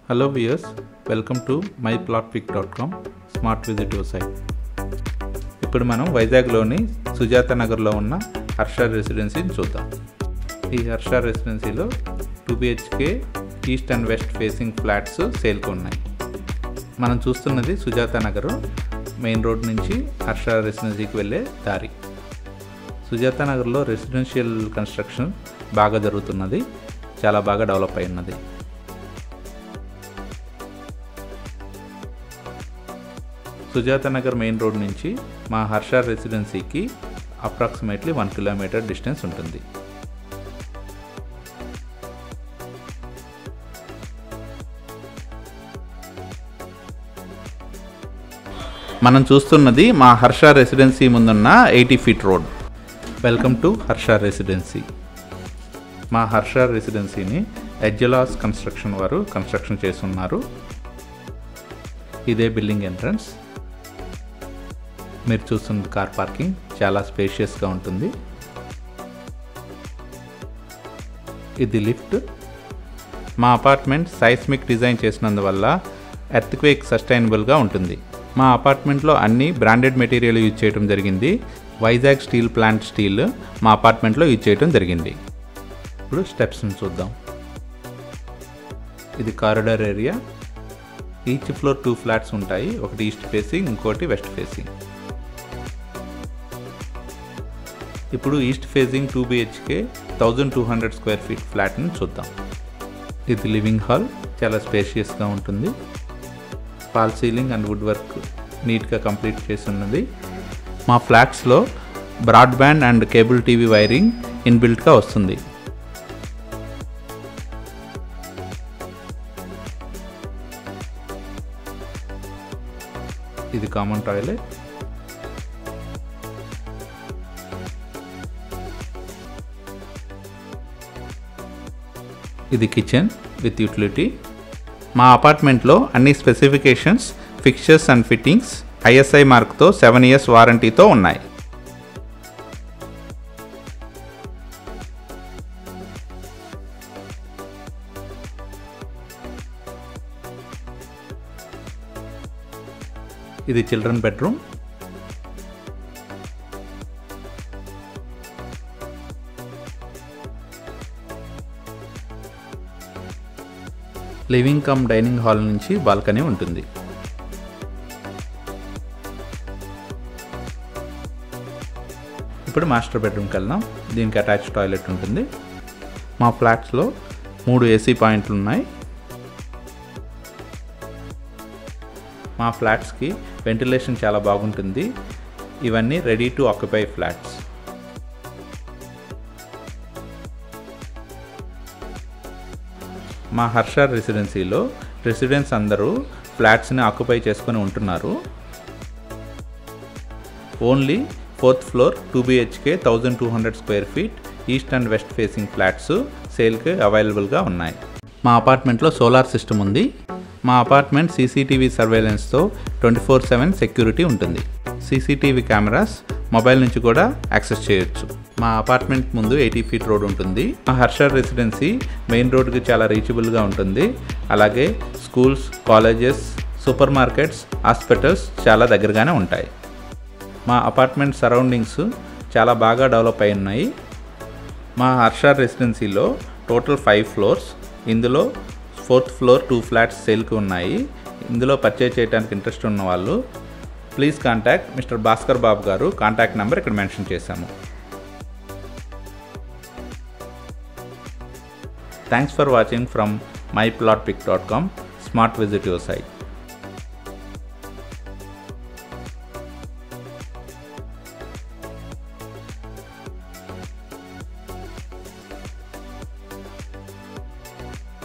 hello viewers welcome to my plot pick dot com smart visit your site ఇప్పుడు మనం వైజాగ్లోని సుజాత నగర్లో ఉన్న హర్ష రెసిడెన్సీని చూద్దాం ఈ హర్ష రెసిడెన్సీలో two BHK east and west facing flats సేల్కి ఉన్నాయి మనం చూస్తున్నది సుజాత నగర్ మెయిన్ రోడ్ నుంచి హర్ష రెసిడెన్సీకి వెళ్ళే దారి సుజాత నగర్లో రెసిడెన్షియల్ కన్స్ట్రక్షన్ బాగా జరుగుతున్నది చాలా బాగా డెవలప్ అయి ఉన్నది సుజాత నగర్ మెయిన్ రోడ్ నుంచి మా హర్ష రెసిడెన్సీకి అప్రాక్సిమేట్లీ వన్ కిలోమీటర్ డిస్టెన్స్ ఉంటుంది మనం చూస్తున్నది మా హర్ష రెసిడెన్సీ ముందున్న eighty feet road welcome to Harsha residency మా హర్ష రెసిడెన్సీని ఎడ్జలాస్ కన్స్ట్రక్షన్ వారు కన్స్ట్రక్షన్ చేస్తున్నారు ఇదే బిల్డింగ్ ఎంట్రన్స్ మీరు చూస్తున్న కార్ పార్కింగ్ చాలా స్పేషియస్గా ఉంటుంది ఇది లిఫ్ట్ మా అపార్ట్మెంట్ సైస్మిక్ డిజైన్ చేసినందువల్ల ఎర్త్క్వేక్ సస్టైనబుల్గా ఉంటుంది మా అపార్ట్మెంట్లో అన్ని బ్రాండెడ్ మెటీరియల్ యూజ్ చేయడం జరిగింది వైజాగ్ స్టీల్ ప్లాంట్ స్టీల్ మా అపార్ట్మెంట్లో యూజ్ చేయడం జరిగింది ఇప్పుడు స్టెప్స్ని చూద్దాం ఇది corridor area each floor two flats ఉంటాయి ఒకటి ఈస్ట్ ఫేసింగ్ ఇంకోటి వెస్ట్ ఫేసింగ్ ఇప్పుడు east facing two BHK thousand two hundred square feet ఫ్లాట్ని చూద్దాం ఇది లివింగ్ హాల్ చాలా స్పేషియస్గా ఉంటుంది fall ceiling and wood work నీట్గా కంప్లీట్ చేసి ఉన్నది మా ఫ్లాట్స్లో broadband and cable TV wiring ఇన్బిల్ట్గా వస్తుంది ఇది కామన్ టాయిలెట్ ఇది కిచెన్ విత్ యూటిలిటీ మా అపార్ట్మెంట్లో అన్ని specifications fixtures and fittings ISI మార్క్తో సెవెన్ ఇయర్స్ వారంటీతో ఉన్నాయి ఇది children bedroom living cum dining hall నుంచి బాల్కనీ ఉంటుంది ఇప్పుడు మాస్టర్ బెడ్రూమ్కి వెళ్దాం దీనికి అటాచ్ టాయిలెట్ ఉంటుంది మా ఫ్లాట్స్లో మూడు ఏసీ పాయింట్లు ఉన్నాయి మా ఫ్లాట్స్కి వెంటిలేషన్ చాలా బాగుంటుంది ఇవన్నీ రెడీ టు ఆక్యుపై ఫ్లాట్స్ మా హర్ష రెసిడెన్సీలో రెసిడెంట్స్ అందరూ ఫ్లాట్స్ని ఆక్యుపై చేసుకొని ఉంటున్నారు only fourth floor two BHK thousand two hundred square feet east and west facing flats సేల్కి అవైలబుల్గా ఉన్నాయి మా అపార్ట్మెంట్లో సోలార్ సిస్టమ్ ఉంది మా అపార్ట్మెంట్ సీసీటీవీ సర్వేలెన్స్తో ట్వంటీ ఫోర్ సెవెన్ సెక్యూరిటీ ఉంటుంది సీసీటీవీ కెమెరాస్ మొబైల్ నుంచి కూడా యాక్సెస్ చేయొచ్చు మా అపార్ట్మెంట్ ముందు ఎయిటీ ఫీట్ రోడ్ ఉంటుంది మా హర్ష రెసిడెన్సీ మెయిన్ రోడ్కి చాలా రీచబుల్గా ఉంటుంది అలాగే schools colleges super markets hospitals చాలా దగ్గరగానే ఉంటాయి మా అపార్ట్మెంట్ సరౌండింగ్స్ చాలా బాగా డెవలప్ అయి ఉన్నాయి మా హర్ష రెసిడెన్సీలో టోటల్ ఫైవ్ ఫ్లోర్స్ ఇందులో ఫోర్త్ ఫ్లోర్ టూ ఫ్లాట్స్ సేల్కి ఉన్నాయి ఇందులో పర్చేజ్ చేయడానికి ఇంట్రెస్ట్ ఉన్న వాళ్ళు please contact mister Bhaskar Babu garu contact number ఇక్కడ మెన్షన్ చేశాము thanks for watching from my plot pick dot com smart visit your site